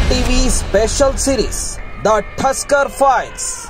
TV special series, The Tusker Files.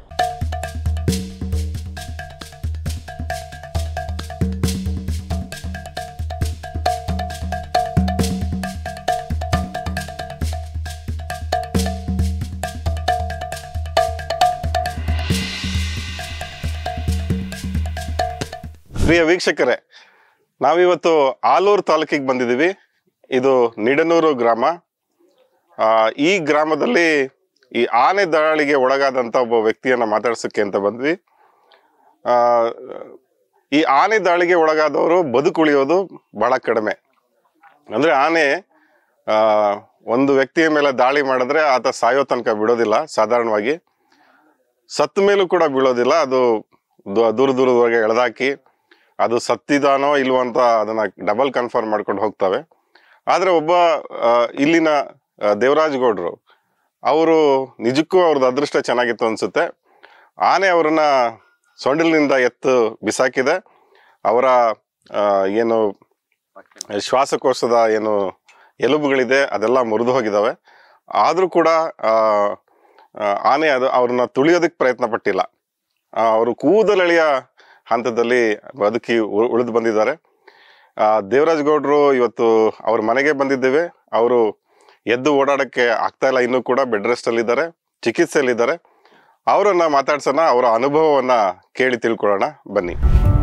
ಪ್ರಿಯ ವೀಕ್ಷಕರೇ ನಾವಿವತ್ತು ಆಲೂರು ತಾಲೂಕಿಗೆ ಬಂದಿದ್ದೀವಿ ಇದು ನಿಡನೂರು ಗ್ರಾಮ ಆ, ಈ ಗ್ರಾಮದಲ್ಲಿ ಈ ಆನೆ ದಾಳಿಗೆ ಒಳಗಾದಂಥ ಒಬ್ಬ ವ್ಯಕ್ತಿಯನ್ನ ಮಾತಾಡ್ಸಕ್ಕೆ ಅಂತ ಬಂದ್ವಿ ಆ, ಈ ಆನೆ ದಾಳಿಗೆ ಒಳಗಾದವರು ಬದುಕುಳಿಯೋದು ಬಹಳ ಕಡಿಮೆ ಅಂದ್ರೆ ಆನೆ ಆ, ಒಂದು ವ್ಯಕ್ತಿಯ ಮೇಲೆ ದಾಳಿ ಮಾಡಿದ್ರೆ ಆತ ಸಾಯೋ ತನಕ ಬಿಡೋದಿಲ್ಲ ಸಾಧಾರಣವಾಗಿ ಸತ್ತ ಮೇಲೂ ಕೂಡ ಬೀಳೋದಿಲ್ಲ ಅದು ದೂ- ದೂರ ದೂರದವರೆಗೆ ಎಳೆದಾಕಿ ಅದು ಸತ್ತಿದಾನೋ ಇಲ್ವೋ ಅಂತ ಅದನ್ನ ಡಬಲ್ ಕನ್ಫರ್ಮ್ ಮಾಡ್ಕೊಂಡು ಹೋಗ್ತವೆ ಆದ್ರೆ ಒಬ್ಬ ಆ, ಇಲ್ಲಿನ ಆ, ದೇವರಾಜ್ ಗೌಡ್ರು ಅವರು ನಿಜಕ್ಕೂ ಅವ್ರದ್ದು ಅದೃಷ್ಟ ಚೆನ್ನಾಗಿತ್ತು ಅನ್ಸುತ್ತೆ ಆನೆ ಅವರನ್ನ ಸೊಂಡಿಲಿನಿಂದ ಎತ್ತು ಬಿಸಾಕಿದೆ ಅವರ ಆ, ಏನು ಶ್ವಾಸಕೋಶದ ಏನು ಎಲುಬುಗಳಿದೆ ಅದೆಲ್ಲ ಮುರಿದು ಹೋಗಿದಾವೆ ಆದ್ರೂ ಕೂಡ ಆ, ಆ, ಆನೆ ಅದು ಅವ್ರನ್ನ ತುಳಿಯೋದಕ್ಕೆ ಪ್ರಯತ್ನ ಪಟ್ಟಿಲ್ಲ ಆ, ಅವರು ಕೂದಲೆಳೆಯ ಹಂತದಲ್ಲಿ ಬದುಕಿ ಉಳಿದು ಬಂದಿದ್ದಾರೆ ಆ, ದೇವರಾಜ್ ಗೌಡ್ರು ಇವತ್ತು ಅವ್ರ ಮನೆಗೆ ಬಂದಿದ್ದೇವೆ ಅವರು ಎದ್ದು ಓಡಾಡಕ್ಕೆ ಆಗ್ತಾ ಇಲ್ಲ ಇನ್ನೂ ಕೂಡ ಬೆಡ್ ರೆಸ್ಟ್ ಅಲ್ಲಿದ್ದಾರೆ ಚಿಕಿತ್ಸೆಯಲ್ಲಿದ್ದಾರೆ ಅವರನ್ನ ಮಾತಾಡ್ಸೋಣ ಅವರ ಅನುಭವವನ್ನ ಕೇಳಿ ತಿಳ್ಕೊಳ್ಳೋಣ ಬನ್ನಿ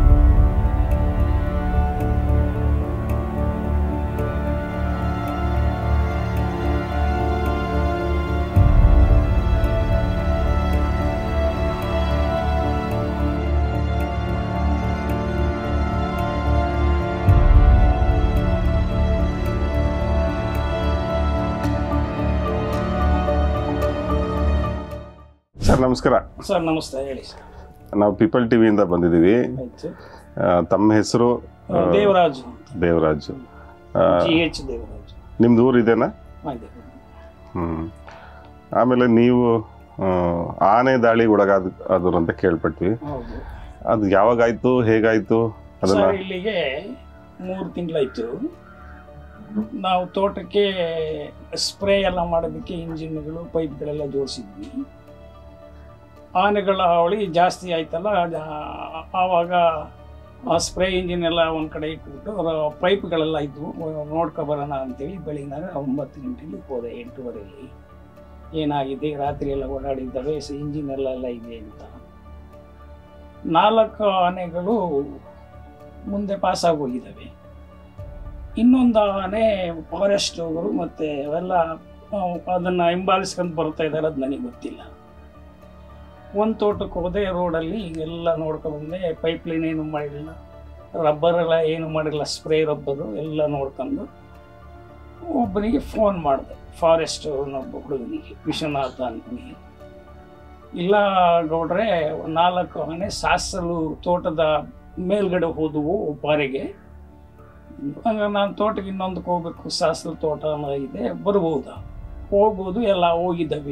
ಸರ್ ನಮಸ್ಕಾರ ಸರ್ ನಮಸ್ತೆ ಹೇಳಿ ಸರ್ ನಾವು ಪೀಪಲ್ ಟಿವಿಯಿಂದ ಬಂದಿದ್ದೀವಿ ಆಯ್ತು ಆ, ತಮ್ಮ ಹೆಸರು ದೇವರಾಜು ದೇವರಾಜ್ ಆ, ಜಿ ಎಚ್ ದೇವರಾಜು ನಿಮ್ದು ಊರು ಇದೆನಾ ಆಯ್ತು ಹ್ಮ್ ಆಮೇಲೆ ನೀವು ಆ, ಆನೆ ದಾಳಿಗೆ ಒಳಗಾದ ಆದ್ರು ಅಂತ ಕೇಳ್ಪಟ್ವಿ ಹೌದು ಅದು ಯಾವಾಗಾಯ್ತು ಹೇಗಾಯ್ತು ಅದನ್ನ ಸರ್ ಇಲ್ಲಿಗೆ ಮೂರು ತಿಂಗಳಾಯ್ತು ನಾವು ತೋಟಕ್ಕೆ ಸ್ಪ್ರೇ ಎಲ್ಲ ಮಾಡೋದಕ್ಕೆ ಇಂಜಿನ್ಗಳು ಪೈಪ್ಗಳೆಲ್ಲ ಜೋಡಿಸಿದ್ವಿ ಆನೆಗಳ ಹಾವಳಿ ಜಾಸ್ತಿ ಆಯ್ತಲ್ಲ ಅದ- ಆವಾಗ ಆ ಸ್ಪ್ರೇ ಇಂಜಿನ್ ಎಲ್ಲ ಒಂದು ಕಡೆ ಇಟ್ಬಿಟ್ಟು ಅವರ ಪೈಪ್ಗಳೆಲ್ಲ ಇದ್ವು ನೋಡ್ಕೊಬರೋಣ ಅಂತೇಳಿ ಬೆಳಿಗ್ಗೆ ಒಂಬತ್ತು ಗಂಟೆಗೆ ಹೋದೆ ಎಂಟೂವರೆಯಲ್ಲಿ ಏನಾಗಿದೆ ರಾತ್ರಿ ಎಲ್ಲ ಓಡಾಡಿದ್ದಾವೆ ಇಂಜಿನ್ ಎಲ್ಲ ಎಲ್ಲ ಇದೆ ಅಂತ ನಾಲ್ಕು ಆನೆಗಳು ಮುಂದೆ ಪಾಸ್ ಆಗಿ ಹೋಗಿದ್ದಾವೆ ಇನ್ನೊಂದು ಆನೆ ಫಾರೆಸ್ಟ್ ಅವರು ಮತ್ತೆ ಅವೆಲ್ಲ ಆ, ಅದನ್ನ ಹಿಂಬಾಲಿಸ್ಕೊಂಡು ಬರ್ತಾ ಇದ್ದಾರೆ ಅದು ನನಗೆ ಗೊತ್ತಿಲ್ಲ ಒಂದು ತೋಟಕ್ಕೆ ಹೋದೆ ರೋಡಲ್ಲಿ ಎಲ್ಲ ನೋಡ್ಕೊಂಡು ಬಂದೆ ಪೈಪ್ ಲೈನ್ ಏನು ಮಾಡಿರಲಿಲ್ಲ ರಬ್ಬರ್ ಎಲ್ಲ ಏನು ಮಾಡಿರಲಿಲ್ಲ ಸ್ಪ್ರೇ ರಬ್ಬರು ಎಲ್ಲ ನೋಡ್ಕೊಂಡು ಒಬ್ಬನಿಗೆ ಫೋನ್ ಮಾಡಿದೆ ಫಾರೆಸ್ಟ್ ಒಬ್ಬ ಹುಡುಗನಿಗೆ ವಿಶ್ವನಾಥ ಅಂತನಿಗೆ ಇಲ್ಲ ಗೌಡ್ರೆ ನಾಲ್ಕು ಆನೆ ಸಾಸಲು ತೋಟದ ಮೇಲ್ಗಡೆ ಹೋದವು ಪಾರೆಗೆ ಹಂಗ ನಾನು ತೋಟಕ್ಕೆ ಇನ್ನೊಂದಕ್ಕೆ ಹೋಗ್ಬೇಕು ಸಾಸಲು ತೋಟ ಅನ್ನೋ ಇದೆ ಬರ್ಬೋದಾ ಹೋಗ್ಬೋದು ಎಲ್ಲ ಹೋಗಿದ್ದಾವೆ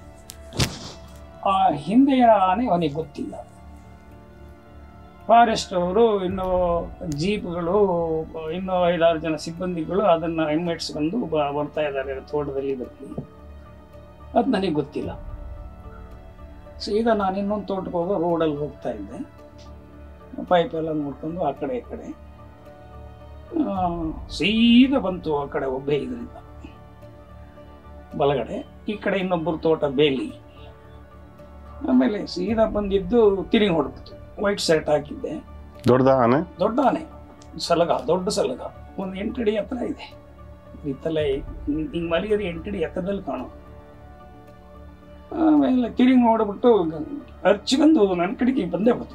ಆ ಹಿಂದೆಯ ಆನೆ ಅವನಿಗೆ ಗೊತ್ತಿಲ್ಲ ಫಾರೆಸ್ಟ್ ಅವರು ಇನ್ನು ಜೀಪ್ಗಳು ಇನ್ನೂ ಐದಾರು ಜನ ಸಿಬ್ಬಂದಿಗಳು ಅದನ್ನ ಹಿಮ್ಮೆಟ್ಸ್ಕೊಂಡು ಬ- ಬರ್ತಾ ಇದ್ದಾರೆ ತೋಟದಲ್ಲಿ ಇದರಲ್ಲಿ ಅದು ನನಗೆ ಗೊತ್ತಿಲ್ಲ ಸೀದಾ ನಾನು ಇನ್ನೊಂದು ತೋಟಕ್ಕೆ ಹೋಗೋ ರೋಡಲ್ಲಿ ಹೋಗ್ತಾ ಇದ್ದೆ ಪೈಪ್ ಎಲ್ಲ ನೋಡ್ಕೊಂಡು ಆ ಕಡೆ ಈ ಕಡೆ ಆ, ಸೀದಾ ಬಂತು ಆ ಕಡೆ ಒಬ್ಬೆ ಇದರಿಂದ ಬಲಗಡೆ ಈ ಕಡೆ ಇನ್ನೊಬ್ಬರು ತೋಟ ಬೇಲಿ ಆಮೇಲೆ ಸೀದಾ ಬಂದಿದ್ದು ತಿರುಗಿ ಹೊಡ್ಬಿಡ್ತು ವೈಟ್ ಶರ್ಟ್ ಹಾಕಿದ್ದೆ ದೊಡ್ಡದ ಆನೆ ದೊಡ್ಡ ಆನೆ ಸಲಗ ದೊಡ್ಡ ಸಲಗ ಒಂದು ಎಂಟಡಿ ಎತ್ತರ ಇದೆ ಈ ತಲೆ ಹಿಂಗೆ ಮಲಗಿದ್ರೆ ಎಂಟಡಿ ಎತ್ತರದಲ್ಲಿ ಕಾಣು ಆಮೇಲೆ ತಿರುಗಿ ನೋಡ್ಬಿಟ್ಟು ಅರ್ಚಿಕೊಂಡು ನನ್ನ ಕಡೆಗೆ ಬಂದೇ ಬಂತು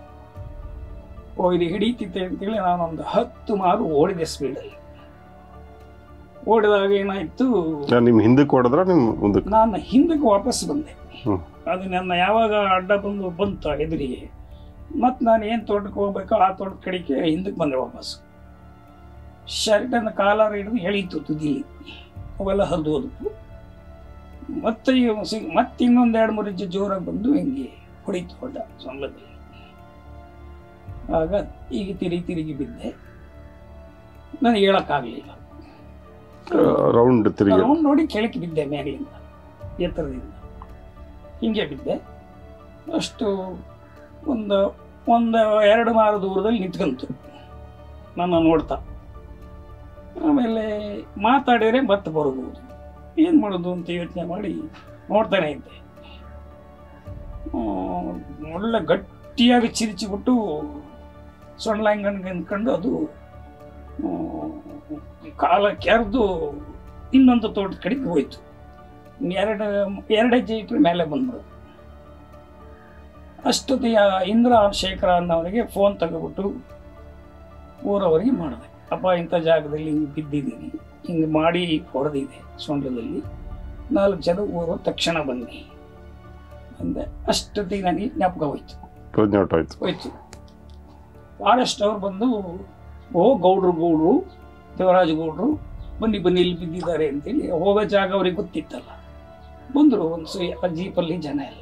ಓ ಇದು ಹಿಡಿತಿತ್ತೆ ಅಂತೇಳಿ ನಾನೊಂದು ಹತ್ತು ಮಾರು ಓಡಿದೆ ಸ್ಪೀಡಲ್ಲಿ ಓಡಿದಾಗ ಏನಾಯ್ತು ನಿಮ್ ಹಿಂದಕ್ಕೆ ಹೊಡೆದ್ರ ನಿಮ್ ಮುಂದಕ್ಕೆ ನಾನು ಹಿಂದಕ್ಕೆ ವಾಪಸ್ ಬಂದೆ ಹ್ಮ್. ಅದು ನನ್ನ ಯಾವಾಗ ಅಡ್ಡ ಬಂದು ಬಂತು ಎದುರಿಗೆ ಮತ್ತು ನಾನು ಏನು ತೋಟಕ್ಕೆ ಹೋಗ್ಬೇಕೋ ಆ ತೋಟದ ಕಡೆಗೆ ಹಿಂದಕ್ಕೆ ಬಂದೆ ವಾಪಸ್ ಶರ್ಟನ್ನು ಕಾಲಾರ ಹಿಡಿದು ಎಳೀತು ತುದಿಲಿ ಅವೆಲ್ಲ ಹರಿದು ಹೋದವು ಮತ್ತೆ ಇವ ಸಿ- ಮತ್ತೆ ಇನ್ನೊಂದು ಎರಡು ಮೂರು ಇಂಚು ಜೋರಾಗಿ ಬಂದು ಹಿಂಗೆ ಹೊಡಿತು ಹೊಡ್ಡ ಸೊಂಬದಲ್ಲಿ ಆಗ ಈಗ ತಿರುಗಿ ತಿರುಗಿ ಬಿದ್ದೆ ನನಗೆ ಹೇಳೋಕ್ಕಾಗಲಿಲ್ಲ ರೌಂಡ್ ತಿರುಗಿ ರೌಂಡ್ ನೋಡಿ ಕೆಳಕ್ಕೆ ಬಿದ್ದೆ ಮೇಲಿಂದ ಎತ್ತರದಿಂದ ಹಿಂಗೆ ಬಿದ್ದೆ ಅಷ್ಟು ಒಂದು ಒಂದು ಎರಡು ಮಾರು ದೂರದಲ್ಲಿ ನಿಂತ್ಕೊಂತು ನನ್ನ ನೋಡ್ತಾ ಆಮೇಲೆ ಮಾತಾಡಿದರೆ ಮತ್ತೆ ಬರ್ಬೋದು ಏನು ಮಾಡೋದು ಅಂತ ಯೋಚನೆ ಮಾಡಿ ನೋಡ್ತಾನೆ ಇದ್ದೆ ಹ್ಮ್, ಒಳ್ಳೆ ಗಟ್ಟಿಯಾಗಿ ಚಿರಿಚಿಬಿಟ್ಟು ಸೊಳ್ಳ ಹಿಂಗಂಗೆ ಅಂದ್ಕೊಂಡು ಅದು ಹ್ಮ್, ಕಾಲ ಕೆರೆದು ಇನ್ನೊಂದು ತೋಟದ ಕಡೆಗೆ ಹೋಯ್ತು ಎರಡು ಎರಡು ಹೆಜ್ಜೆ ಇಟ್ಟರೆ ಮೇಲೆ ಬಂದರು ಅಷ್ಟೊತ್ತಿಗೆ ಆ ಇಂದ್ರ ಶೇಖರ ಅನ್ನೋರಿಗೆ ಫೋನ್ ತೆಗೆದ್ಬಿಟ್ಟು ಊರವರಿಗೆ ಮಾಡಿದೆ ಅಪ್ಪ ಇಂಥ ಜಾಗದಲ್ಲಿ ಹಿಂಗೆ ಬಿದ್ದಿದ್ದೀನಿ ಹಿಂಗೆ ಮಾಡಿ ಹೊಡೆದಿದೆ ಸೊಂಡದಲ್ಲಿ ನಾಲ್ಕು ಜನ ಊರು ತಕ್ಷಣ ಬನ್ನಿ ಅಂದೆ ಅಷ್ಟೊತ್ತಿಗೆ ನನಗೆ ಜ್ಞಾಪಕ ಹೋಯ್ತು ಪ್ರಜ್ಞೆ ಹೊರ್ಟೋಯ್ತು ಹೋಯ್ತು ಫಾರೆಸ್ಟ್ ಅವ್ರು ಬಂದು ಓ ಗೌಡ್ರು ಗೌಡ್ರು ದೇವರಾಜ ಗೌಡ್ರು ಬನ್ನಿ ಬನ್ನಿ ಇಲ್ಲಿ ಬಿದ್ದಿದ್ದಾರೆ ಅಂತೇಳಿ ಹೋಗೋ ಜಾಗ ಅವ್ರಿಗೆ ಗೊತ್ತಿತ್ತಲ್ಲ ಬಂದರು ಒಂದು ಸಿ ಆ ಜೀಪಲ್ಲಿ ಜನ ಎಲ್ಲ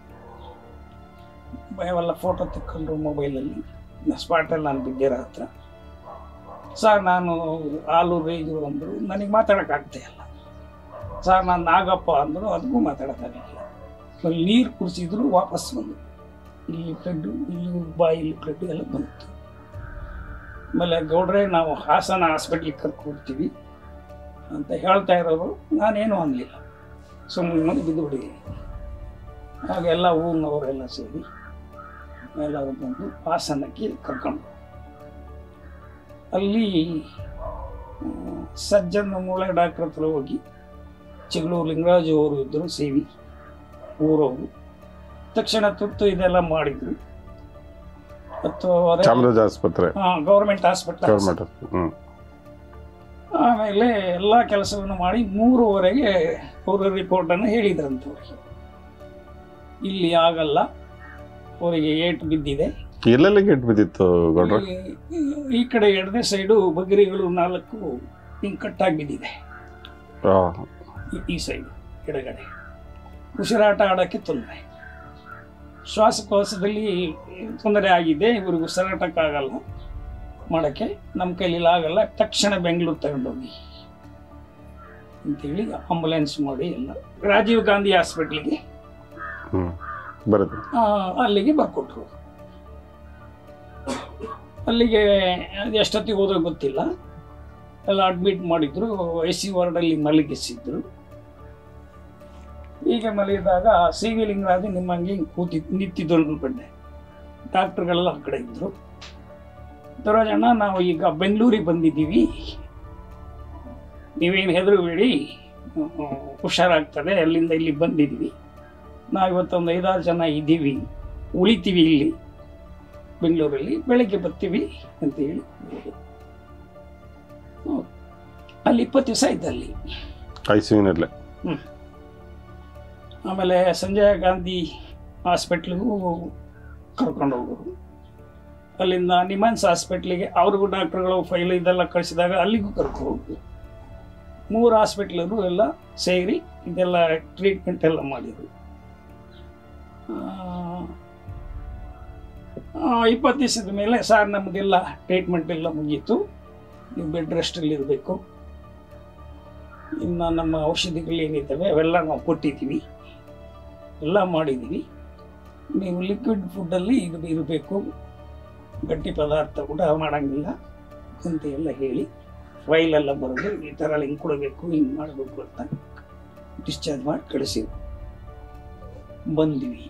ಅವೆಲ್ಲ ಫೋಟೋ ತೆಕ್ಕೊಂಡ್ರು ಮೊಬೈಲಲ್ಲಿ ಸ್ಪಾಟಲ್ಲಿ ನಾನು ಬಿದ್ದಿರೋ ಹತ್ರ ಸರ್ ನಾನು ಆಲೂರು ಇದು ಅಂದರು ನನಗೆ ಮಾತಾಡೋಕ್ಕಾಗ್ತಾ ಇಲ್ಲ ಸರ್ ನಾನು ನಾಗಪ್ಪ ಅಂದರು ಅದಕ್ಕೂ ಮಾತಾಡೋಕ್ಕಾಗಲಿಲ್ಲ ಅಲ್ಲಿ ನೀರು ಕುಡಿಸಿದ್ರು ವಾಪಸ್ ಬಂದರು ಇಲ್ಲಿ ಬ್ಲಡ್ಡು ಇಲ್ಲಿ ಬಾಯಿ ಇಲ್ಲಿ ಬ್ಲಡ್ ಎಲ್ಲ ಬಂತು ಆಮೇಲೆ ಗೌಡ್ರೆ ನಾವು ಹಾಸನ ಹಾಸ್ಪಿಟ್ಲಿಗೆ ಕರ್ಕೊಡ್ತೀವಿ ಅಂತ ಹೇಳ್ತಾ ಇರೋರು ನಾನೇನು ಅನ್ನಲಿಲ್ಲ ಸುಮ್ಮನೆ ಬಿದ್ದು ಬಿಟ್ಟಿದ್ದೀನಿ ಆಗ ಎಲ್ಲ ಊರಿನವರೆಲ್ಲ ಸೇರಿ ಎಲ್ಲರೂ ಬಂದು ಹಾಸನಕ್ಕೆ ಕರ್ಕೊಂಡು ಅಲ್ಲಿ ಆ, ಸಜ್ಜನ್ ಮೂಳೆ ಡಾಕ್ಟ್ರ್ ಹತ್ರ ಹೋಗಿ ಚಿಗಳೂರು ಲಿಂಗರಾಜು ಅವರು ಇದ್ದರು ಸೇವಿ ಊರವರು ತಕ್ಷಣ ತುರ್ತು ಇದೆಲ್ಲ ಮಾಡಿದ್ರು ಹತ್ತುವರೆ ಚಾಮರಾಜ ಆಸ್ಪತ್ರೆ ಗೌರ್ಮೆಂಟ್ ಹಾಸ್ಪಿಟಲ್ ಗೌರ್ಮೆಂಟ್ ಹ್ಮ್ ಆಮೇಲೆ ಎಲ್ಲ ಕೆಲಸವನ್ನು ಮಾಡಿ ಮೂರುವರೆಗೆ ಅವರ ರಿಪೋರ್ಟನ್ನು ಹೇಳಿದ್ರಂತವ್ರಿಗೆ ಇಲ್ಲಿ ಆಗಲ್ಲ ಅವರಿಗೆ ಏಟು ಬಿದ್ದಿದೆ ಎಲ್ಲೆಲ್ಲಿ ಗೇಟ್ ಬಿದ್ದಿತ್ತು ಗೌಡ್ರ ಈ- ಈ ಕಡೆ ಎಡದೆ ಸೈಡು ಬಗರಿಗಳು ನಾಲ್ಕು ಹಿಂಗೆ ಕಟ್ಟಾಗಿ ಬಿದ್ದಿದೆ ಆ, ಈ- ಈ ಸೈಡು ಎಡಗಡೆ ಉಸಿರಾಟ ಆಡೋಕ್ಕೆ ತೊಂದರೆ ಶ್ವಾಸಕೋಶದಲ್ಲಿ ತೊಂದರೆ ಆಗಿದೆ ಇವ್ರಿಗೆ ಉಸಿರಾಟಕ್ಕಾಗಲ್ಲ ಮಾಡೋಕ್ಕೆ ನಮ್ಮ ಕೈಲಿ ಆಗಲ್ಲ ತಕ್ಷಣ ಬೆಂಗಳೂರು ತಗೊಂಡೋಗಿ ಅಂತೇಳಿ ಆಂಬುಲೆನ್ಸ್ ಮಾಡಿ ಎಲ್ಲ ರಾಜೀವ್ ಗಾಂಧಿ ಹಾಸ್ಪಿಟ್ಲಿಗೆ ಹ್ಮ್ ಬರುತ್ತೆ ಆ, ಅಲ್ಲಿಗೆ ಬರ್ಕೊಟ್ರು ಅಲ್ಲಿಗೆ ಅದು ಎಷ್ಟೊತ್ತಿಗೆ ಹೋದ್ರೆ ಗೊತ್ತಿಲ್ಲ ಎಲ್ಲ ಅಡ್ಮಿಟ್ ಮಾಡಿದ್ರು ಐ ಸಿ ವಾರ್ಡಲ್ಲಿ ಮಲಗಿಸಿದ್ರು ಹೀಗೆ ಮಲಗಿದಾಗ ಸಿ ವಿ ಲಿಂಗರಾಜ್ ನಿಮ್ಮಂಗೆ ಹಿಂಗೆ ಕೂತಿ ನಿಂತಿದ್ದು ಅನ್ಕೊಂಡೆ ಡಾಕ್ಟ್ರುಗಳೆಲ್ಲ ಆ ಕಡೆ ಇದ್ರು ದೊರಜಣ್ಣ ನಾವು ಈಗ ಬೆಂಗಳೂರಿಗೆ ಬಂದಿದ್ದೀವಿ ನೀವೇನು ಹೆದರಬೇಡಿ ಹುಷಾರಾಗ್ತದೆ ಅಲ್ಲಿಂದ ಇಲ್ಲಿ ಬಂದಿದ್ದೀವಿ ನಾವು ಇವತ್ತೊಂದು ಐದಾರು ಜನ ಇದ್ದೀವಿ ಉಳಿತೀವಿ ಇಲ್ಲಿ ಬೆಂಗಳೂರಲ್ಲಿ ಬೆಳಗ್ಗೆ ಬರ್ತೀವಿ ಅಂತ ಹೇಳಿ ಹೇಳಿದ್ರು. ಹ್ಮ್. ಅಲ್ಲಿ ಇಪ್ಪತ್ತು ದಿವಸ ಇದ್ದಲ್ಲಿ ಐ ಸಿ ಯುನಲ್ಲೇ ಆಮೇಲೆ ಸಂಜಯ್ ಗಾಂಧಿ ಹಾಸ್ಪಿಟ್ಲಿಗೂ ಕರ್ಕೊಂಡು ಹೋಗೋರು ಅಲ್ಲಿಂದ ನಿಮಾನ್ಸ್ ಹಾಸ್ಪಿಟ್ಲಿಗೆ ಅವ್ರಿಗೂ ಡಾಕ್ಟ್ರುಗಳು ಫೈಲ್ ಇದೆಲ್ಲ ಕಳಿಸಿದಾಗ ಅಲ್ಲಿಗೂ ಕರ್ಕೊಂಡು ಹೋಗೋದು ಮೂರು ಹಾಸ್ಪಿಟ್ಲರು ಎಲ್ಲ ಸೇರಿ ಇದೆಲ್ಲ ಟ್ರೀಟ್ಮೆಂಟ್ ಎಲ್ಲ ಮಾಡಿದರು ಇಪ್ಪತ್ತು ದಿವಸದ ಮೇಲೆ ಸರ್ ನಮಗೆಲ್ಲ ಟ್ರೀಟ್ಮೆಂಟ್ ಎಲ್ಲ ಮುಗೀತು ನೀವು ಬೆಡ್ ರೆಸ್ಟಲ್ಲಿ ಇರಬೇಕು ಇನ್ನು ನಮ್ಮ ಔಷಧಿಗಳು ಏನಿದ್ದಾವೆ ಅವೆಲ್ಲ ನಾವು ಕೊಟ್ಟಿದ್ದೀವಿ ಎಲ್ಲ ಮಾಡಿದ್ದೀವಿ ನೀವು ಲಿಕ್ವಿಡ್ ಫುಡ್ಡಲ್ಲಿ ಇದು ಇರಬೇಕು ಗಟ್ಟಿ ಪದಾರ್ಥ ಊಟ ಮಾಡೋಂಗಿಲ್ಲ ಅಂತ ಎಲ್ಲ ಹೇಳಿ ಫೈಲೆಲ್ಲ ಬರೆದು ಈ ಥರ ಹಿಂಗೆ ಕೊಡಬೇಕು ಹಿಂಗೆ ಮಾಡಬೇಕು ಅಂತ ಡಿಸ್ಚಾರ್ಜ್ ಮಾಡಿ ಕಳಿಸಿದ್ರು ಬಂದ್ವಿ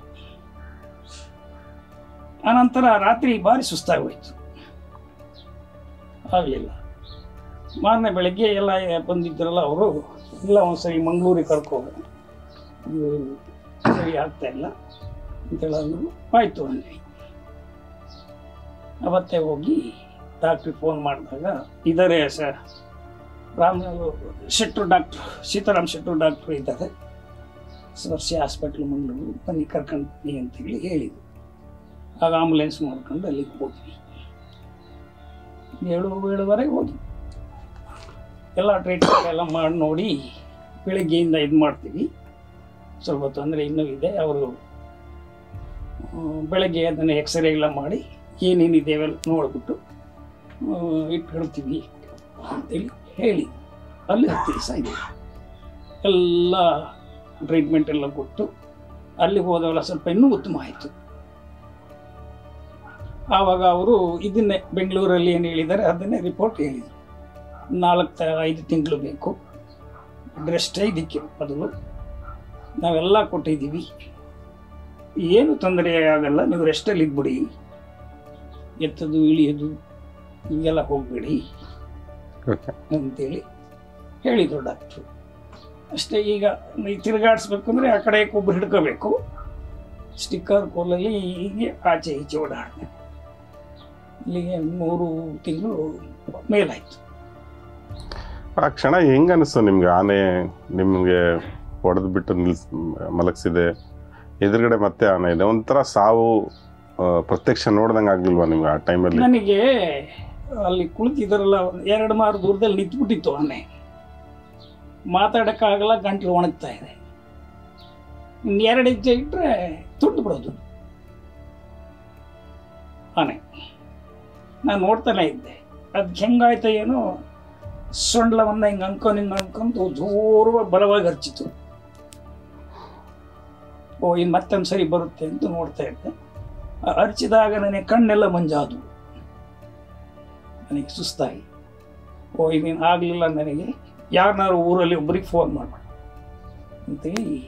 ಆನಂತರ ರಾತ್ರಿ ಭಾರಿ ಸುಸ್ತಾಗೋಯ್ತು ಆಗಲಿಲ್ಲ ಮಾರನೇ ಬೆಳಗ್ಗೆ ಎಲ್ಲ ಬಂದಿದ್ದರಲ್ಲ ಅವರು ಇಲ್ಲ ಒಂದ್ಸರಿ ಮಂಗಳೂರಿಗೆ ಕರ್ಕೋಗೋಣ ಇದು ಸರಿ ಆಗ್ತಾ ಇಲ್ಲ ಅಂತೇಳಿ ಅಂದ್ರು ಆಯಿತು ಅಂದ್ವಿ ಅವತ್ತೇ ಹೋಗಿ ಡಾಕ್ಟ್ರಿಗೆ ಫೋನ್ ಮಾಡಿದಾಗ ಇದ್ದಾರೆ ಸರ್ ರಾಮ್ ಶೆಟ್ರು ಡಾಕ್ಟ್ರು ಸೀತಾರಾಮ್ ಶೆಟ್ರು ಡಾಕ್ಟ್ರು ಇದ್ದಾರೆ ಸರ್ಸಿ ಹಾಸ್ಪಿಟ್ಲ್ ಮಂಗಳೂರು ಬನ್ನಿ ಕರ್ಕೊಂಡು ಬನ್ನಿ ಅಂತೇಳಿ ಹೇಳಿದ್ರು ಆಗ ಆಂಬುಲೆನ್ಸ್ ಮಾಡ್ಕೊಂಡು ಅಲ್ಲಿಗೆ ಹೋದ್ವಿ ಏಳು ಏಳುವರೆಗೆ ಹೋದ್ವಿ ಎಲ್ಲ ಟ್ರೀಟ್ಮೆಂಟ್ ಎಲ್ಲ ಮಾಡಿ ನೋಡಿ ಬೆಳಗ್ಗೆಯಿಂದ ಇದು ಮಾಡ್ತೀವಿ ಸ್ವಲ್ಪ ತೊಂದರೆ ಇನ್ನೂ ಇದೆ ಅವರು ಬೆಳಗ್ಗೆ ಅದನ್ನು ಎಕ್ಸ್ರೇ ಎಲ್ಲ ಮಾಡಿ ಏನೇನಿದೆ ಅವೆಲ್ಲ ನೋಡ್ಬಿಟ್ಟು ಆ, ಇಟ್ಕೊಳ್ತೀವಿ ಅಂತೇಳಿ ಹೇಳಿ ಅಲ್ಲಿ ಹತ್ತು ದಿವಸ ಇದ್ದೆ ಎಲ್ಲ ಟ್ರೀಟ್ಮೆಂಟ್ ಎಲ್ಲ ಕೊಟ್ಟು ಅಲ್ಲಿ ಹೋದವಲ್ಲ ಸ್ವಲ್ಪ ಇನ್ನೂ ಉತ್ತಮ ಆಯಿತು ಆವಾಗ ಅವರು ಇದನ್ನೇ ಬೆಂಗಳೂರಲ್ಲಿ ಏನು ಹೇಳಿದ್ದಾರೆ ಅದನ್ನೇ ರಿಪೋರ್ಟ್ ಹೇಳಿದರು ನಾಲ್ಕು ತ- ಐದು ತಿಂಗಳು ಬೇಕು ರೆಸ್ಟೇ ಇದಕ್ಕೆ ಬದಲು ನಾವೆಲ್ಲ ಕೊಟ್ಟಿದ್ದೀವಿ ಏನು ತೊಂದರೆ ಆಗಲ್ಲ ನೀವು ರೆಸ್ಟಲ್ಲಿ ಇದ್ಬಿಡಿ ಎತ್ತದು ಇಳಿಯೋದು ಹೀಗೆಲ್ಲ ಹೋಗಬೇಡಿ ಓಕೆ ಅಂತೇಳಿ ಹೇಳಿದರು ಡಾಕ್ಟ್ರು ಅಷ್ಟೇ ಈಗ ಈ ತಿರುಗಾಡಿಸ್ಬೇಕು ಅಂದರೆ ಆ ಕಡೆ ಒಬ್ಬರು ಹಿಡ್ಕೋಬೇಕು ಸ್ಟಿಕ್ಕರ್ ಕೋಲಲ್ಲಿ ಹೀಗೆ ಆಚೆ ಈಚೆ ಓಡಾಡಿದೆ ಇಲ್ಲಿಗೆ ಮೂರು ತಿಂಗಳು ಮೇಲಾಯಿತು ಆ ಕ್ಷಣ ಹೆಂಗ ಅನಿಸ್ತು ನಿಮ್ಗೆ ಆನೆ ನಿಮ್ಗೆ ಹೊಡೆದು ಬಿಟ್ಟು ನಿಲ್ಸ್ ಮಲಗಿಸಿದೆ ಎದುರುಗಡೆ ಮತ್ತೆ ಆನೆ ಇದೆ ಒಂಥರ ಸಾವು ಆ, ಪ್ರತ್ಯಕ್ಷ ನೋಡ್ದಂಗೆ ಆಗ್ಲಿಲ್ವಾ ನಿಮ್ಗೆ ಆ ಟೈಮಲ್ಲಿ ನನಗೆ ಅಲ್ಲಿ ಕುಳಿತಿದ್ದಾರಲ್ಲ ಒಂದ್ ಎರಡು ಮಾರು ದೂರದಲ್ಲಿ ನಿಂತ್ಬಿಟ್ಟಿತ್ತು ಆನೆ ಮಾತಾಡೋಕ್ಕಾಗಲ್ಲ ಗಂಟ್ಲು ಒಣಗ್ತಾ ಇದೆ ಇನ್ನು ಎರಡು ಹೆಜ್ಜೆ ಇಟ್ಟರೆ ತುಂಡು ಬಿಡೋದು ಆನೆ ನಾನು ನೋಡ್ತಾನೆ ಇದ್ದೆ ಅದು ಹೆಂಗಾಯ್ತು ಏನೋ ಸೊಂಡ್ಲವನ್ನ ಹಿಂಗೆ ಅನ್ಕೊಂಡು ಹಿಂಗೆ ಅನ್ಕೊಂಡು ಜೋರು ಬಲವಾಗಿ ಹರ್ಚಿತು ಓ ಇನ್ನು ಮತ್ತೊಂದು ಸರಿ ಬರುತ್ತೆ ಅಂತ ನೋಡ್ತಾ ಇದ್ದೆ ಆ ಅರ್ಚಿದಾಗ ನನಗೆ ಕಣ್ಣೆಲ್ಲ ಮಂಜಾದವು ನನಗೆ ಸುಸ್ತಾಗಿ ಓ ಇನ್ನೇನು ಆಗಲಿಲ್ಲ ನನಗೆ ಯಾರನ್ನಾರು ಊರಲ್ಲಿ ಒಬ್ಬರಿಗೆ ಫೋನ್ ಮಾಡಬೇಡ ಅಂತೇಳಿ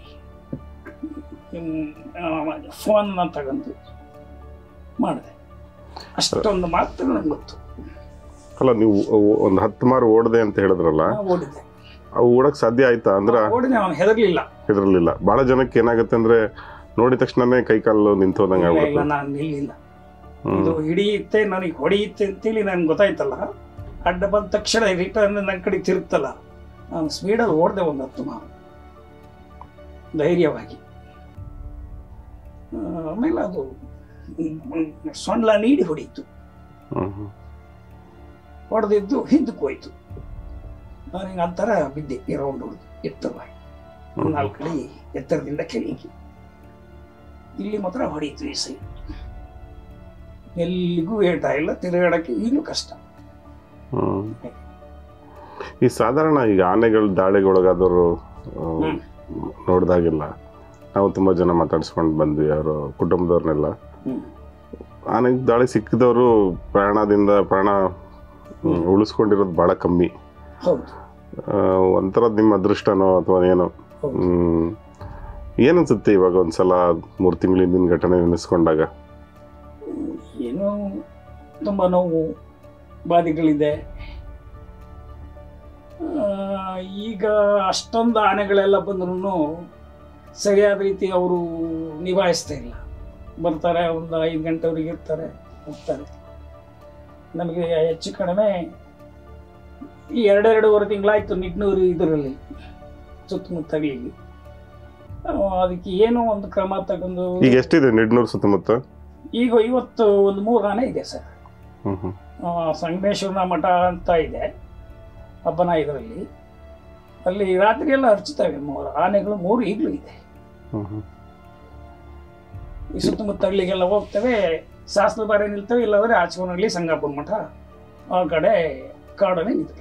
ಫೋನ್ನ ತಗೊಂಡು ಮಾಡಿದೆ ಅಷ್ಟೊಂದು ಮಾತ್ರ ನನಗೆ ಗೊತ್ತು ಅಲ್ಲ ನೀವು ಒಂದು ಹತ್ತು ಮಾರು ಓಡದೆ ಅಂತ ಹೇಳಿದ್ರಲ್ಲ ನಾ ಓಡಿದೆ ಅವು ಓಡಕ್ ಸಾಧ್ಯ ಆಯ್ತಾ ಅಂದ್ರೆ ಓಡಿದೆ ಅವನು ಹೆದರ್ಲಿಲ್ಲ ಇದ್ರಲಿಲ್ಲ ಬಹಳ ಜನಕ್ಕೆ ಏನಾಗುತ್ತೆ ಅಂದ್ರೆ ನೋಡಿದ ತಕ್ಷಣನೇ ಕೈ ಕಾಲು ನಿಂತೋದಂಗೆ ಇಲ್ಲ ಇಲ್ಲ ಆಗ್ಬಿಡುತ್ತೆ ನಾನು ನಿಲ್ಲಿಲ್ಲ ಹ್ಮ್ ಇದು ಹಿಡಿಯುತ್ತೆ ನನಗೆ ಹೊಡೆಯುತ್ತೆ ಅಂತೇಳಿ ನನ್ಗೆ ಗೊತ್ತಾಯ್ತಲ್ಲ ಅಡ್ಡ ಬಂದ ತಕ್ಷಣ ರಿಟರ್ನ್ ನನ್ನ ಕಡೆ ತಿರುಗ್ತಲ್ಲ ನಾನು ಸ್ಪೀಡಲ್ಲಿ ಓಡಿದೆ ಒಂದು ಹತ್ತು ಮಾವು ಧೈರ್ಯವಾಗಿ ಆ, ಆಮೇಲೆ ಅದು ಮ್, ಸೊಂಡ್ಲ ನೀಡಿ ಹೊಡೀತು ಹ್ಮ್ ಹ್ಮ್. ಹೊಡೆದಿದ್ದು ಹಿಂದಕ್ಕೆ ಹೋಯ್ತು ನಾನು ಹಿಂಗೆ ಅಂತರ ಬಿದ್ದೆ ರೌಂಡ್ ಹೊಡೆದು ಎತ್ತರವಾಗಿ ಹ್ಮ್. ನಾಲ್ಕು ಕಡೆ ಎತ್ತರದಿಂದ ಕೆಳಗೆ ಇಲ್ಲಿ ಮಾತ್ರ ಹೊಡೀತು ಈ ಸೈ ಎಲ್ಲಿಗೂ ಏಟ ಇಲ್ಲ ತಿರುಗಾಡಕ್ಕೆ ಈಗಲೂ ಕಷ್ಟ ಹ್ಮ್. ಈ ಸಾಧಾರಣ ಈಗ ಆನೆಗಳು ದಾಳಿಗೊಳಗಾದವರು ಹ್ಮ್. ನೋಡಿದಾಗೆಲ್ಲ ನಾವು ತುಂಬಾ ಜನ ಮಾತಾಡ್ಸ್ಕೊಂಡು ಬಂದ್ವಿ ಅವರ ಕುಟುಂಬದವ್ರನ್ನೆಲ್ಲ ಹ್ಮ್. ಆನೆಗೆ ದಾಳಿ ಸಿಕ್ಕಿದವರು ಪ್ರಾಣದಿಂದ ಪ್ರಾಣ ಹ್ಮ್, ಉಳಿಸ್ಕೊಂಡಿರೋದು ಬಹಳ ಕಮ್ಮಿ ಹೌದು ಆ, ಒಂಥರ ನಿಮ್ಮ ಅದೃಷ್ಟನೋ ಅಥವಾ ಏನೋ ಹೌದು ಹ್ಮ್ ಏನನ್ಸುತ್ತೆ ಇವಾಗ ಒಂದ್ಸಲ ಮೂರು ತಿಂಗಳ ಹಿಂದಿನ ಘಟನೆ ನೆನೆಸ್ಕೊಂಡಾಗ ಏನೋ ತುಂಬ ನೋವು ಬಾಧೆಗಳಿದೆ ಆ, ಈಗ ಅಷ್ಟೊಂದು ಆನೆಗಳೆಲ್ಲ ಬಂದ್ರೂ ಸರಿಯಾದ ರೀತಿ ಅವರು ನಿಭಾಯಿಸ್ತಾ ಇಲ್ಲ ಬರ್ತಾರೆ ಒಂದು ಐದು ಗಂಟೆವರೆಗೆ ಇರ್ತಾರೆ ಹೋಗ್ತಾರೆ ನಮಗೆ ಹೆಚ್ಚು ಕಡಿಮೆ ಈ ಎರಡೆರಡೂವರೆ ತಿಂಗಳಾಯ್ತು ನಿಟ್ನೂರು ಇದರಲ್ಲಿ ಸುತ್ತಮುತ್ತಲಿ ಆ, ಅದಕ್ಕೆ ಏನೋ ಒಂದು ಕ್ರಮ ತಗೊಂಡು ಈಗ ಎಷ್ಟಿದೆ ನಿಡ್ನೂರು ಸುತ್ತಮುತ್ತ ಈಗ ಇವತ್ತು ಒಂದು ಮೂರು ಆನೆ ಇದೆ ಸರ್ ಹ್ಮ್ ಹ್ಮ್ ಆ, ಸಂಗಮೇಶ್ವರನ ಮಠ ಅಂತ ಇದೆ ಹಬ್ಬನ ಇದರಲ್ಲಿ ಅಲ್ಲಿ ರಾತ್ರಿ ಎಲ್ಲ ಹರ್ಚುತ್ತವೆ ಮೂರು ಆನೆಗಳು ಮೂರು ಈಗಲೂ ಇದೆ ಹ್ಮ್ ಹ್ಮ್ ಈ ಸುತ್ತಮುತ್ತ ಹಳ್ಳಿಗೆಲ್ಲ ಹೋಗ್ತವೆ ಶಾಸ್ತ್ರ ಬಾರಿ ನಿಲ್ತವೆ ಇಲ್ಲಾಂದ್ರೆ ಆಚೆಗೊಂಡಲ್ಲಿ ಸಂಗಾಪುರ ಮಠ ಆ ಕಡೆ ಕಾಡನೆ ನಿಂತ್ಕೊಳ್ಳುತ್ತೆ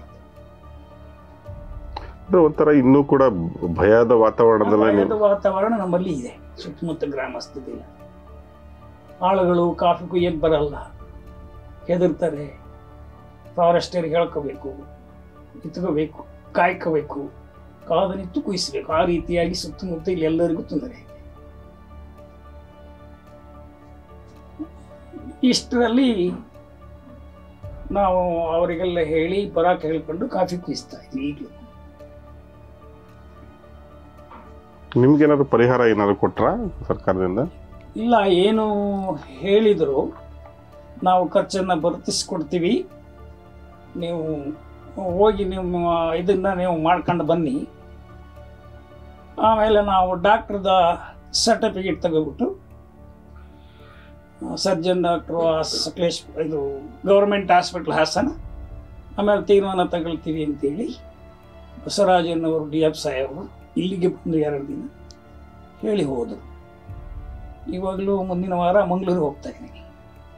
ಅಂದ್ರೆ ಒಂಥರ ಇನ್ನೂ ಕೂಡ ಭಯದ ವಾತಾವರಣದಲ್ಲೇ ಭಯದ ನೀವು ವಾತಾವರಣ ನಮ್ಮಲ್ಲಿ ಇದೆ ಸುತ್ತಮುತ್ತ ಗ್ರಾಮಸ್ಥದಿಲ್ಲ ಆಳುಗಳು ಕಾಫಿ ಕುಯ್ಯಕ್ಕೆ ಬರಲ್ಲ ಹೆದರ್ತಾರೆ ಫಾರೆಸ್ಟರಿಗೆ ಹೇಳ್ಕೋಬೇಕು ಇತ್ಕೋಬೇಕು ಕಾಯ್ಕೋಬೇಕು ಕಾದು ನಿಂತು ಕುಯಿಸ್ಬೇಕು ಆ ರೀತಿಯಾಗಿ ಸುತ್ತಮುತ್ತ ಇಲ್ಲಿ ಎಲ್ಲರಿಗೂ ತೊಂದರೆ ಇದೆ ಇಷ್ಟರಲ್ಲಿ ನಾವು ಅವರಿಗೆಲ್ಲ ಹೇಳಿ ಬರಾಕ್ ಹೇಳ್ಕೊಂಡು ಕಾಫಿ ಕುಯಿಸ್ತಾ ಇದ್ವಿ ಈಗಲೂ ನಿಮ್ಗೇನಾದ್ರು ಪರಿಹಾರ ಏನಾದ್ರು ಕೊಟ್ರ ಸರ್ಕಾರದಿಂದ ಇಲ್ಲ ಏನು ಹೇಳಿದರು ನಾವು ಖರ್ಚನ್ನು ಭರ್ತಿಸ್ಕೊಡ್ತೀವಿ ನೀವು ಹೋಗಿ ನಿಮ್ಮ ಇದನ್ನ ನೀವು ಮಾಡ್ಕೊಂಡು ಬನ್ನಿ ಆಮೇಲೆ ನಾವು ಡಾಕ್ಟ್ರದ ಸರ್ಟಿಫಿಕೇಟ್ ತಗೋಬಿಟ್ಟು ಸರ್ಜನ್ ಡಾಕ್ಟ್ರು ಸಕಲೇಶ್ ಇದು ಗೌರ್ಮೆಂಟ್ ಹಾಸ್ಪಿಟ್ಲ್ ಹಾಸನ ಆಮೇಲೆ ತೀರ್ಮಾನ ತಗೊಳ್ತೀವಿ ಅಂತೇಳಿ ಬಸವರಾಜನ್ ಅವರು ಡಿ ಎಫ್ ಸಾಹೇಬರು ಇಲ್ಲಿಗೆ ಬಂದು ಎರಡು ದಿನ ಹೇಳಿ ಹೋದರು ಇವಾಗಲೂ ಮುಂದಿನ ವಾರ ಮಂಗಳೂರು ಹೋಗ್ತಾ ಇದ್ದೀನಿ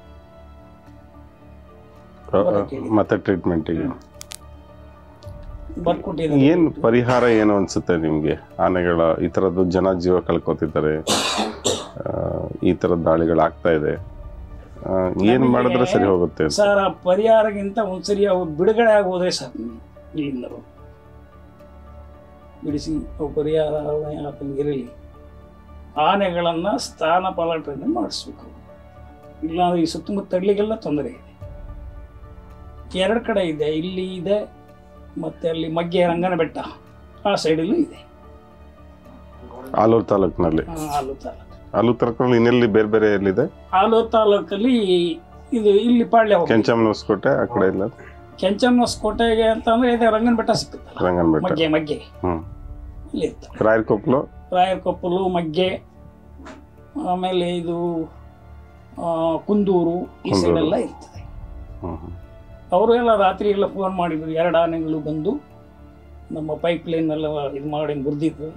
ಅ, ಅ, ಬರಕ್ಕೆ ಹೇಳಿ. ಮತ್ತೆ ಟ್ರೀಟ್ಮೆಂಟಿಗೆ ಬರ್ಕೊಟ್ಟಿದ್ದಾರೆ ಏನ್ ಪರಿಹಾರ ಏನು ಅನ್ಸುತ್ತೆ ನಿಮ್ಗೆ ಆನೆಗಳ ಈ ತರದ್ದು ಜನ ಜೀವ ಕಳ್ಕೊತಿದ್ದಾರೆ ಆ, ಈ ತರದ ದಾಳಿಗಳಾಗ್ತಾ ಇದೆ ಆ, ಏನ್ ನಮಗೆ ಮಾಡಿದ್ರೆ ಸರಿ ಹೋಗುತ್ತೆ ಅಂತ ಸರ್ ಆ ಪರಿಹಾರಕ್ಕಿಂತ ಒಂದ್ಸರಿ ಅವು ಬಿಡುಗಡೆ ಆಗೋದ್ರೆ ಸಾಕು ಇಲ್ಲಿಂದ ಅವು. ಬಿಡಿಸಿ ಅವು ಪರಿಹಾರ ಇರಲಿ ಆನೆಗಳನ್ನ ಸ್ಥಾನ ಪಲಾಟನೆ ಮಾಡಿಸ್ಬೇಕು ಇಲ್ಲಾಂದ್ರೆ ಈ ಸುತ್ತಮುತ್ತ ಹಳ್ಳಿಗೆಲ್ಲ ತೊಂದರೆ ಇದೆ ಎರಡು ಕಡೆ ಇದೆ ಇಲ್ಲಿ ಇದೆ ಮತ್ತೆ ಅಲ್ಲಿ ಮಗ್ಗೆ ರಂಗನ ಬೆಟ್ಟ ಆ ಸೈಡಲ್ಲೂ ಇದೆ ಆಲೂರು ತಾಲೂಕಿನಲ್ಲಿ ಆ, ಆಲೂರು ತಾಲೂಕು ಆಲೂರು ತಾಲೂಕಿನಲ್ಲಿ ಇನ್ನೆಲ್ಲಿ ಬೇರೆ ಬೇರೆ ಎಲ್ಲಿದೆ ಆಲೂರು ತಾಲೂಕಲ್ಲಿ ಇದು ಇಲ್ಲಿ ಪಾಳ್ಯ ಹೋಗ್ಬೇಕು. ಕೆಂಚಮ್ಮನಸ್ಕೋಟೆ ಆ ಕಡೆ ಇಲ್ಲ ಕೆಂಚಮ್ಮನ ಕೋಟೆಗೆ ಅಂತಂದ್ರೆ ಇದೆ ರಂಗನ ಬೆಟ್ಟ ಸಿಕ್ಕುತ್ತಲ್ಲ ರಂಗನ ಬೆಟ್ಟ ಮಗ್ಗೆ ಮಗ್ಗೆ ಹ್ಮ್ ಇಲ್ಲಿ ಇರ್ತವೆ ರಾಯರ್ಕೊಪ್ಪಲು ರಾಯರಕೊಪ್ಪಲು ಮಗ್ಗೆ ಆಮೇಲೆ ಇದು ಆ, ಕುಂದೂರು ಈ ಕುಂದೂರು. ಸೈಡೆಲ್ಲ ಇರ್ತದೆ ಹ್ಮ್ ಹ್ಮ್. ಅವರು ಎಲ್ಲ ರಾತ್ರಿ ಎಲ್ಲ ಫೋನ್ ಮಾಡಿದ್ರು ಎರಡು ಆನೆಗಳು ಬಂದು ನಮ್ಮ ಪೈಪ್ ಲೈನ್ ಎಲ್ಲ ಇದು ಮಾಡಿ ಮುರಿದಿದ್ವು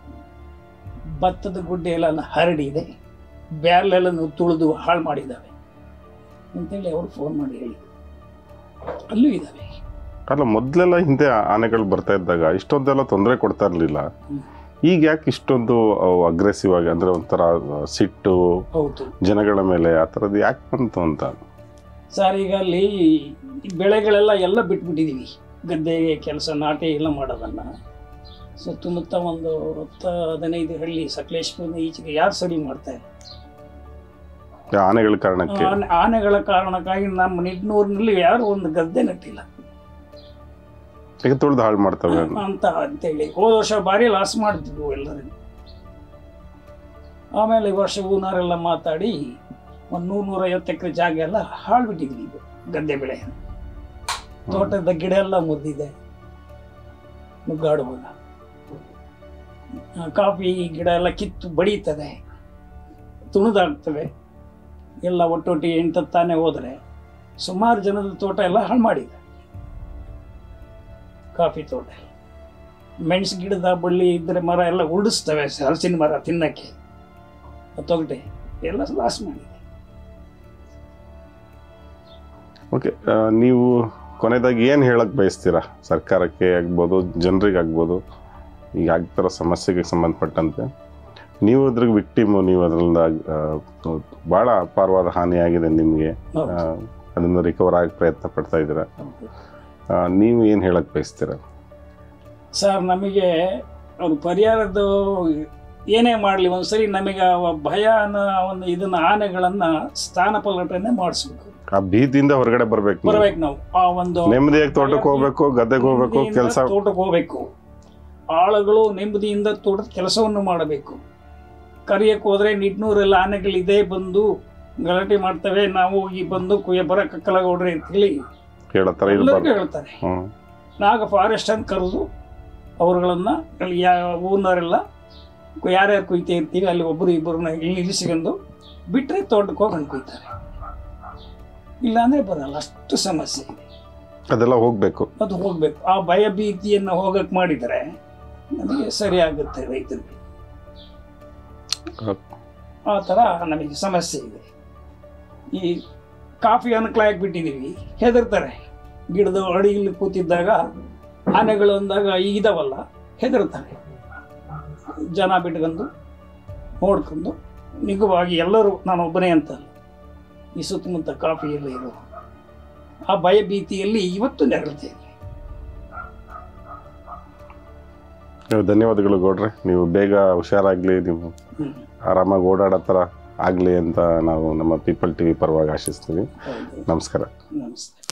ಭತ್ತದ ಗುಡ್ಡೆ ಎಲ್ಲ ಹರಡಿದೆ ಬ್ಯಾರ್ಲೆಲ್ಲ ತುಳಿದು ಹಾಳು ಮಾಡಿದ್ದಾವೆ ಅಂತೇಳಿ ಅವರು ಫೋನ್ ಮಾಡಿ ಹೇಳಿ ಅಲ್ಲೂ ಇದ್ದಾವೆ ಅಲ್ಲ ಮೊದ್ಲೆಲ್ಲ ಹಿಂದೆ ಆನೆಗಳು ಬರ್ತಾ ಇದ್ದಾಗ ಇಷ್ಟೊಂದೆಲ್ಲ ತೊಂದರೆ ಕೊಡ್ತಾ ಇರ್ಲಿಲ್ಲ ಹ್ಮ್. ಈಗ ಯಾಕೆ ಇಷ್ಟೊಂದು ಅಗ್ರೆಸಿವ್ ಆಗಿ ಅಂದ್ರೆ ಒಂಥರ ಸಿಟ್ಟು ಹೌದು ಜನಗಳ ಮೇಲೆ ಆ ಥರದ್ದು ಯಾಕೆ ಬಂತು ಅಂತ ಸರ್ ಈಗ ಅಲ್ಲಿ ಈ ಬೆಳೆಗಳೆಲ್ಲ ಎಲ್ಲ ಬಿಟ್ಬಿಟ್ಟಿದೀವಿ ಗದ್ದೆಗೆ ಕೆಲಸ ನಾಟಿ ಎಲ್ಲ ಮಾಡೋದನ್ನ ಸುತ್ತಮುತ್ತ ಒಂದು ಹತ್ತು ಹದಿನೈದು ಹಳ್ಳಿ ಸಕಲೇಶ್ಪುರದ ಈಚೆಗೆ ಯಾರು ಸರಿ ಮಾಡ್ತಾ ಇಲ್ಲ ಆನೆಗಳ ಕಾರಣಕ್ಕೆ ಆನೆ- ಆನೆಗಳ ಕಾರಣಕ್ಕಾಗಿ ನಮ್ಮ ನಿಡ್ನೂರಿನಲ್ಲಿ ಯಾರು ಒಂದು ಗದ್ದೆ ನಟ್ಟಿಲ್ಲ ಈಗ ತುಳಿದು ಹಾಳು ಮಾಡ್ತವೆ ಅಂತ ಅಂತೇಳಿ ಹೋದ ವರ್ಷ ಭಾರಿ ಲಾಸ್ ಮಾಡ್ತಿದ್ವು ಎಲ್ಲರೂ ಆಮೇಲೆ ಈ ವರ್ಷ ಹೂನಾರೆಲ್ಲ ಮಾತಾಡಿ ಒಂದು ನೂರು ನೂರೈವತ್ತು ಎಕರೆ ಜಾಗ ಎಲ್ಲ ಹಾಳು ಬಿಟ್ಟಿದ್ವಿ ಇದು ಗದ್ದೆ ಬೆಳೆ ತೋಟದ ಗಿಡ ಎಲ್ಲ ಮುದ್ದಿದೆ ನುಗ್ಗಾಡುವಾಗ ಆ, ಕಾಫಿ ಗಿಡ ಎಲ್ಲ ಕಿತ್ತು ಬಡೀತದೆ ತುಣಿದಾಗ್ತವೆ ಎಲ್ಲ ಒಟ್ಟೊಟ್ಟಿಗೆ ಎಂಟತ್ತಾನೆ ಹೋದರೆ ಸುಮಾರು ಜನದ ತೋಟ ಎಲ್ಲ ಹಾಳು ಮಾಡಿದೆ ಕಾಫಿ ತೋಟ ಮೆಣಸು ಗಿಡದ ಬಳ್ಳಿ ಇದ್ರೆ ಮರ ಎಲ್ಲ ಉರುಳಿಸ್ತವೆ ಹಲಸಿನ ಮರ ತಿನ್ನಕ್ಕೆ ತೊಗಟೆ ಎಲ್ಲ ಲಾಸ್ ಮಾಡಿದೆ ಓಕೆ ನೀವು ಕೊನೆಯದಾಗಿ ಏನು ಹೇಳಕ್ ಬಯಸ್ತೀರಾ ಸರ್ಕಾರಕ್ಕೆ ಆಗ್ಬೋದು ಜನರಿಗೆ ಆಗ್ಬೋದು ಈಗ ಆಗ್ತಿರೋ ಸಮಸ್ಯೆಗೆ ಸಂಬಂಧಪಟ್ಟಂತೆ ನೀವು ಅದ್ರಿಗೆ ವಿಕ್ಟಿಮು ನೀವು ಅದರಿಂದ ಭಾಳ ಅಪಾರವಾದ ಹಾನಿಯಾಗಿದೆ ನಿಮಗೆ ಹೌದು. ಅದನ್ನು ರಿಕವರ್ ಆಗಿ ಪ್ರಯತ್ನ ಪಡ್ತಾ ಇದ್ದೀರಾ ಹೌದು. ಆ, ನೀವು ಏನು ಹೇಳಕ್ ಬಯಸ್ತೀರಾ ಸರ್ ನಮಗೆ ಅವ್ರು ಪರಿಹಾರದ್ದು ಏನೇ ಮಾಡಲಿ ಒಂದ್ಸರಿ ನಮಗೆ ಆ ಭಯ ಅನ್ನೋ ಒಂದು ಇದನ್ನ ಆನೆಗಳನ್ನ ಸ್ಥಾನ ಪಲ್ಲಟನೆ ಮಾಡಿಸ್ಬೇಕು ಆ ಭೀತಿಯಿಂದ ಹೊರಗಡೆ ಬರ್ಬೇಕು ನೀವು. ಬರ್ಬೇಕು ನಾವು ಆ ಒಂದು ನೆಮ್ಮದಿಯಾಗಿ ತೋಟಕ್ಕೆ ಹೋಗ್ಬೇಕು ಗದ್ದೆಗೆ ಹೋಗ್ಬೇಕು ನೆಮ್ಮದಿಯಿಂದ ಕೆಲಸ ತೋಟಕ್ಕೆ ಹೋಗ್ಬೇಕು ಆಳುಗಳು ನೆಮ್ಮದಿಯಿಂದ ತೋಟದ ಕೆಲಸವನ್ನು ಮಾಡಬೇಕು ಕರಿಯಕ್ಕೆ ಹೋದ್ರೆ ನಿಟ್ನೂರೆಲ್ಲ ಆನೆಗಳಿದೆ ಬಂದು ಗಲಾಟೆ ಮಾಡ್ತವೆ ನಾವು ಹೋಗಿ ಬಂದು ಕುಯ್ಯ ಬರ ಕಕ್ಕಲಗೌಡ್ರೆ ಅಂತೇಳಿ ಹೇಳೋ ಥರ ಎಲ್ಲರಿಗೂ ಇರಬಾರ್ದು ಹೇಳ್ತಾರೆ ಹ್ಮ್ ನಾಗ ಫಾರೆಸ್ಟ್ ಅಂತ ಕರೆದು ಅವ್ರುಗಳನ್ನ ಅಲ್ಲಿ ಯಾ ಊರಿನವರೆಲ್ಲ ಯಾರ್ಯಾರು ಕುಯ್ತಾ ಇರ್ತೀವಿ ಅಲ್ಲಿ ಒಬ್ಬರು ಇಬ್ಬರನ್ನ ಇಲ್ಲಿ ನಿಲ್ಲಿಸ್ಕೊಂಡು ಬಿಟ್ಟರೆ ತೋಟಕ್ಕೆ ಹೋಗಿ ಹಣ್ಣು ಕುಯ್ತಾರೆ ಇಲ್ಲಾಂದ್ರೆ ಬರಲ್ಲ ಅಷ್ಟು ಸಮಸ್ಯೆ ಇದೆ ಅದೆಲ್ಲ ಹೋಗ್ಬೇಕು ಅದು ಹೋಗ್ಬೇಕು ಆ ಭಯ ಭೀತಿಯನ್ನು ಹೋಗಕ್ಕೆ ಮಾಡಿದರೆ ನಮಗೆ ಸರಿ ಆಗುತ್ತೆ ರೈತರಿಗೆ ಆ ಥರ ನಮಗೆ ಸಮಸ್ಯೆ ಇದೆ ಈ ಕಾಫಿ ಅನುಕೂಲ ಬಿಟ್ಟಿದ್ದೀವಿ ಹೆದರ್ತಾರೆ ಗಿಡದ ಅಡಿಯಲ್ಲಿ ಕೂತಿದ್ದಾಗ ಆನೆಗಳು ಅಂದಾಗ ಇದಾವಲ್ಲ ಹೆದರ್ತಾರೆ ಜನ ಬಿಟ್ಕೊಂಡು ನೋಡ್ಕೊಂಡು ನಿಗುವಾಗಿ ಎಲ್ಲರೂ ನಾನು ಒಬ್ಬನೇ ಅಂತ ಅಲ್ಲ. ಈ ಸುತ್ತಮುತ್ತ ಕಾಫಿ ಎಲ್ಲ ಇರೋ ಆ ಭಯ ಭೀತಿಯಲ್ಲಿ ಇವತ್ತು ನೆರಳುತ್ತೇನೆ ನೀವು ಧನ್ಯವಾದಗಳು ಗೌಡ್ರೆ ನೀವು ಬೇಗ ಹುಷಾರಾಗ್ಲಿ ನೀವು ಹ್ಮ್. ಆರಾಮಾಗಿ ಓಡಾಡೋ ಥರ ಆಗಲಿ ಅಂತ ನಾವು ನಮ್ಮ ಪೀಪಲ್ ಟಿವಿ ಪರವಾಗಿ ಆಶಿಸ್ತೀವಿ ಹೌದು ನಮಸ್ಕಾರ ನಮಸ್ತೆ